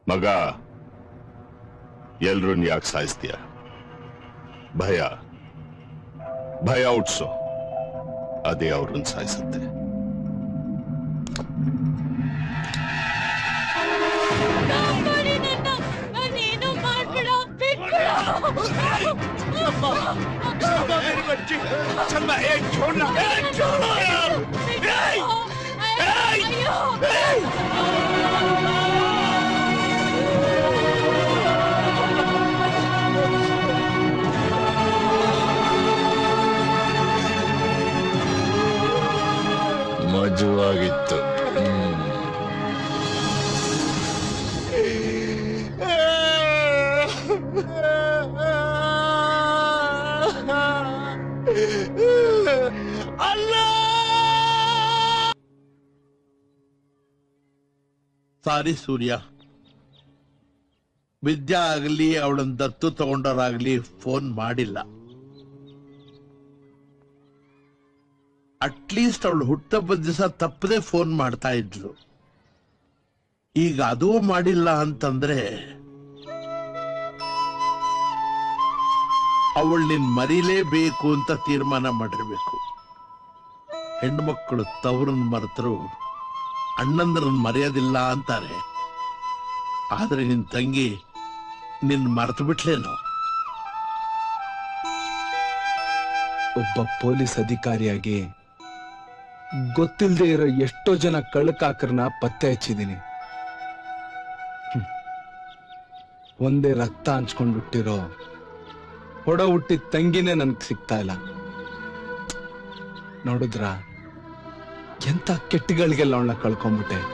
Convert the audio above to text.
ಮಗ ಎಲ್ರನ್ನ ಯಾಕೆ ಸಾಯಿಸ್ತೀಯ ಭಯ ಭಯ ಹುಟ್ಸು ಅದೇ ಅವ್ರನ್ನ ಸಾಯಿಸುತ್ತೆ ಕಾಪಾಡಿ ನನ್ನ ನಾನೇನು ಮಾಡ್ಬೇಡ ಬಿಟ್ಬಿಡು ಅಯ್ಯೋ ಮಜವಾಗಿತ್ತು ಸಾರಿ ಸೂರ್ಯ ವಿದ್ಯಾ ಆಗ್ಲಿ ಅವಳನ್ನ ದತ್ತು ತಗೊಂಡವರಾಗ್ಲಿ ಫೋನ್ ಮಾಡಿಲ್ಲ ಅಟ್ಲೀಸ್ಟ್ ಅವಳು ಹುಟ್ಟಬ್ಬದ ದಿವಸ ತಪ್ಪದೆ ಫೋನ್ ಮಾಡ್ತಾ ಇದ್ಲು ಈಗ ಅದೂ ಮಾಡಿಲ್ಲ ಅಂತಂದ್ರೆ ಅವಳು ನಿನ್ ಮರಿಲೇಬೇಕು ಅಂತ ತೀರ್ಮಾನ ಮಾಡಿರ್ಬೇಕು ಹೆಣ್ಮಕ್ಳು ತವರನ್ನ ಮರೆತರು ಅಣ್ಣಂದ್ರನ್ನ ಮರೆಯೋದಿಲ್ಲ ಅಂತಾರೆ ಆದ್ರೆ ನಿನ್ ತಂಗಿ ನಿನ್ ಮರೆತು ಬಿಟ್ಲೇನೋ ಒಬ್ಬ ಪೊಲೀಸ್ ಅಧಿಕಾರಿಯಾಗಿ ಗೊತ್ತಿಲ್ಲದೆ ಇರೋ ಎಷ್ಟೋ ಜನ ಕಳ್ಳಕಾಕರನ್ನ ಪತ್ತೆ ಹಚ್ಚಿದ್ದೀನಿ ಹ್ಮ್. ಒಂದೇ ರಕ್ತ ಹಂಚ್ಕೊಂಡು ಹುಟ್ಟಿರೋ ಹೊಡ ಹುಟ್ಟಿದ ತಂಗಿನೇ ನನ್ಗೆ ಸಿಗ್ತಾ ಇಲ್ಲ ನೋಡಿದ್ರ ಎಂತ ಕೆಟ್ಟಗಳಿಗೆಲ್ಲ ಅವಳನ್ನ ಕಳ್ಕೊಂಡ್ಬಿಟ್ಟೆ